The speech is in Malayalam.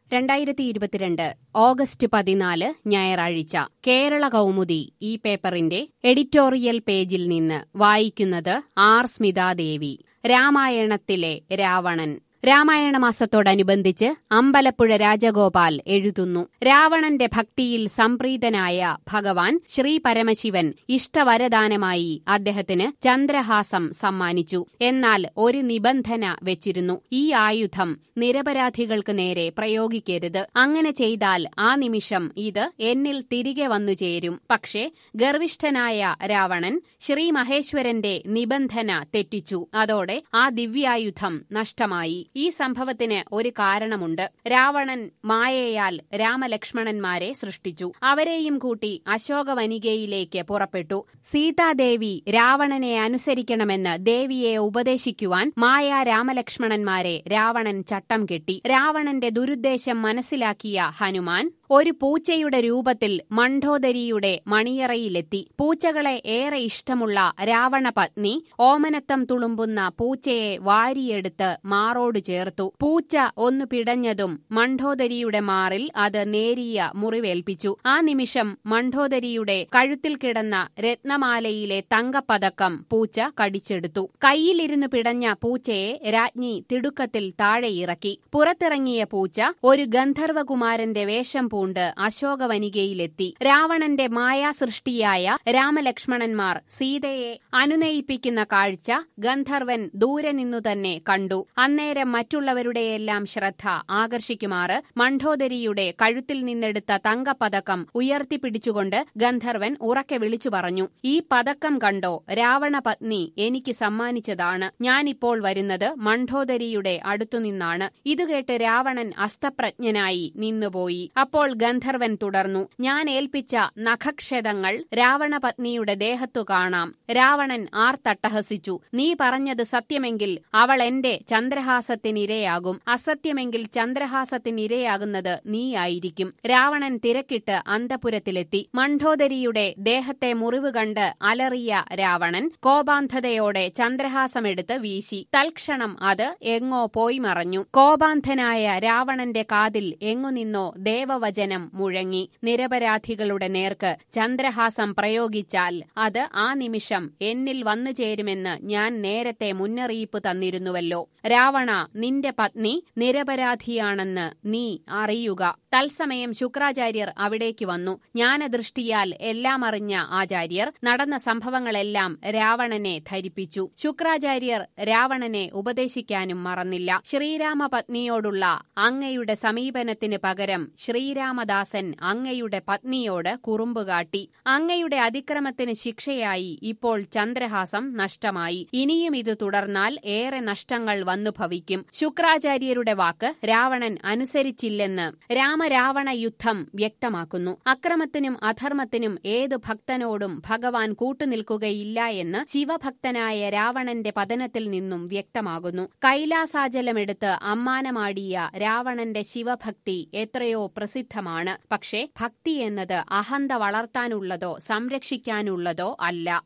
രണ്ടായിരത്തി ഇരുപത്തിരണ്ട് ഓഗസ്റ്റ് പതിനാല് ഞായറാഴ്ച കേരള കൗമുദി ഈ പേപ്പറിന്റെ എഡിറ്റോറിയൽ പേജിൽ നിന്ന് വായിക്കുന്നത് ആർ സ്മിതാദേവി രാമായണത്തിലെ രാവണൻ രാമായണ മാസത്തോടനുബന്ധിച്ച് അമ്പലപ്പുഴ രാജഗോപാൽ എഴുതുന്നു രാവണന്റെ ഭക്തിയിൽ സംപ്രീതനായ ഭഗവാൻ ശ്രീ പരമശിവൻ ഇഷ്ടവരദാനമായി അദ്ദേഹത്തിന് ചന്ദ്രഹാസം സമ്മാനിച്ചു എന്നാൽ ഒരു നിബന്ധന വെച്ചിരുന്നു ഈ ആയുധം നിരപരാധികൾക്ക് നേരെ പ്രയോഗിക്കരുത് അങ്ങനെ ചെയ്താൽ ആ നിമിഷം ഇത് എന്നിൽ തിരികെ വന്നു ചേരും പക്ഷേ ഗർവിഷ്ഠനായ രാവണൻ ശ്രീ മഹേശ്വരന്റെ നിബന്ധന തെറ്റിച്ചു അതോടെ ആ ദിവ്യായുധം നഷ്ടമായി ഈ സംഭവത്തിന് ഒരു കാരണമുണ്ട് രാവണൻ മായയാൽ രാമലക്ഷ്മണന്മാരെ സൃഷ്ടിച്ചു അവരെയും കൂട്ടി അശോകവനികയിലേക്ക് പുറപ്പെട്ടു സീതാദേവി രാവണനെ അനുസരിക്കണമെന്ന് ദേവിയെ ഉപദേശിക്കുവാൻ മായ രാമലക്ഷ്മണന്മാരെ രാവണൻ ചട്ടം കെട്ടി രാവണന്റെ ദുരുദ്ദേശം മനസ്സിലാക്കിയ ഹനുമാൻ ഒരു പൂച്ചയുടെ രൂപത്തിൽ മണ്ഡോദരിയുടെ മണിയറയിലെത്തി പൂച്ചകളെ ഏറെ ഇഷ്ടമുള്ള രാവണ പത്നി ഓമനത്തം തുളുമ്പുന്ന പൂച്ചയെ വാരിയെടുത്ത് മാറോട് ചേർത്തു പൂച്ച ഒന്ന് പിടഞ്ഞതും മണ്ഡോദരിയുടെ മാറിൽ അത് നേരിയ മുറിവേൽപ്പിച്ചു ആ നിമിഷം മണ്ഡോദരിയുടെ കഴുത്തിൽ കിടന്ന രത്നമാലയിലെ തങ്കപ്പതക്കം പൂച്ച കടിച്ചെടുത്തു കയ്യിലിരുന്ന് പിടഞ്ഞ പൂച്ചയെ രാജ്ഞി തിടുക്കത്തിൽ താഴെയിറക്കി പുറത്തിറങ്ങിയ പൂച്ച ഒരു ഗന്ധർവകുമാരന്റെ വേഷം പൂണ്ട് അശോകവനികയിലെത്തി രാവണന്റെ മായാസൃഷ്ടിയായ രാമലക്ഷ്മണന്മാർ സീതയെ അനുനയിപ്പിക്കുന്ന കാഴ്ച ഗന്ധർവൻ ദൂരെ നിന്നു തന്നെ കണ്ടു അന്നേരം മറ്റുള്ളവരുടെയെല്ലാം ശ്രദ്ധ ആകർഷിക്കുമാറ് മണ്ഡോദരിയുടെ കഴുത്തിൽ നിന്നെടുത്ത തങ്കപ്പതക്കം ഉയർത്തിപ്പിടിച്ചുകൊണ്ട് ഗന്ധർവൻ ഉറക്കെ വിളിച്ചു പറഞ്ഞു ഈ പതക്കം കണ്ടോ രാവണ പത്നി എനിക്ക് സമ്മാനിച്ചതാണ് ഞാനിപ്പോൾ വരുന്നത് മണ്ഡോദരിയുടെ അടുത്തുനിന്നാണ് ഇതുകേട്ട് രാവണൻ അസ്തപ്രജ്ഞനായി നിന്നുപോയി അപ്പോൾ ഗന്ധർവൻ തുടർന്നു ഞാൻ ഏൽപ്പിച്ച നഖക്ഷതങ്ങൾ രാവണപത്നിയുടെ ദേഹത്തു കാണാം രാവണൻ ആർത്തട്ടഹസിച്ചു നീ പറഞ്ഞത് സത്യമെങ്കിൽ അവൾ എന്റെ ചന്ദ്രഹാസത്തിനിരയാകും അസത്യമെങ്കിൽ ചന്ദ്രഹാസത്തിനിരയാകുന്നത് നീയായിരിക്കും രാവണൻ തിരക്കിട്ട് അന്തപുരത്തിലെത്തി മണ്ഡോദരിയുടെ ദേഹത്തെ മുറിവ് കണ്ട് അലറിയ രാവണൻ കോപാന്ധതയോടെ ചന്ദ്രഹാസമെടുത്ത് വീശി തൽക്ഷണം അത് എങ്ങോ പോയി മറഞ്ഞു കോപാന്ധനായ രാവണന്റെ കാതിൽ എങ്ങു നിന്നോ ദേവവചനം മുഴങ്ങി നിരപരാധികളുടെ നേർക്ക് ചന്ദ്രഹാസം പ്രയോഗിച്ചാൽ അത് ആ നിമിഷം എന്നിൽ വന്നു ചേരുമെന്ന് ഞാൻ നേരത്തെ മുന്നറിയിപ്പ് തന്നിരുന്നുവല്ലോ രാവണ നിന്റെ പത്നി നിരപരാധിയാണെന്ന് നീ അറിയുക തത്സമയം ശുക്രാചാര്യർ അവിടേക്ക് വന്നു ജ്ഞാനദൃഷ്ടിയാൽ എല്ലാം അറിഞ്ഞ ആചാര്യർ നടന്ന സംഭവങ്ങളെല്ലാം രാവണനെ ധരിപ്പിച്ചു ശുക്രാചാര്യർ രാവണനെ ഉപദേശിക്കാനും മറന്നില്ല ശ്രീരാമ പത്നിയോടുള്ള അങ്ങയുടെ സമീപനത്തിന് പകരം ശ്രീരാമദാസൻ അങ്ങയുടെ പത്നിയോട് കുറുമ്പുകാട്ടി അങ്ങയുടെ അതിക്രമത്തിന് ശിക്ഷയായി ഇപ്പോൾ ചന്ദ്രഹാസം നഷ്ടമായി ഇനിയും ഇത് തുടർന്നാൽ ഏറെ നഷ്ടങ്ങൾ വന്നു ഭവിക്കും ശുക്രാചാര്യരുടെ വാക്ക് രാവണൻ അനുസരിച്ചില്ലെന്ന് രാമരാവണ യുദ്ധം വ്യക്തമാക്കുന്നു അക്രമത്തിനും അധർമ്മത്തിനും ഏതു ഭക്തനോടും ഭഗവാൻ കൂട്ടുനിൽക്കുകയില്ല എന്ന് ശിവഭക്തനായ രാവണന്റെ പതനത്തിൽ നിന്നും വ്യക്തമാകുന്നു കൈലാസാചലമെടുത്ത് അമ്മാനമാടിയ രാവണന്റെ ശിവഭക്തി എത്രയോ പ്രസിദ്ധമാണ് പക്ഷേ ഭക്തി എന്നത് അഹന്ത വളർത്താനുള്ളതോ സംരക്ഷിക്കാനുള്ളതോ അല്ല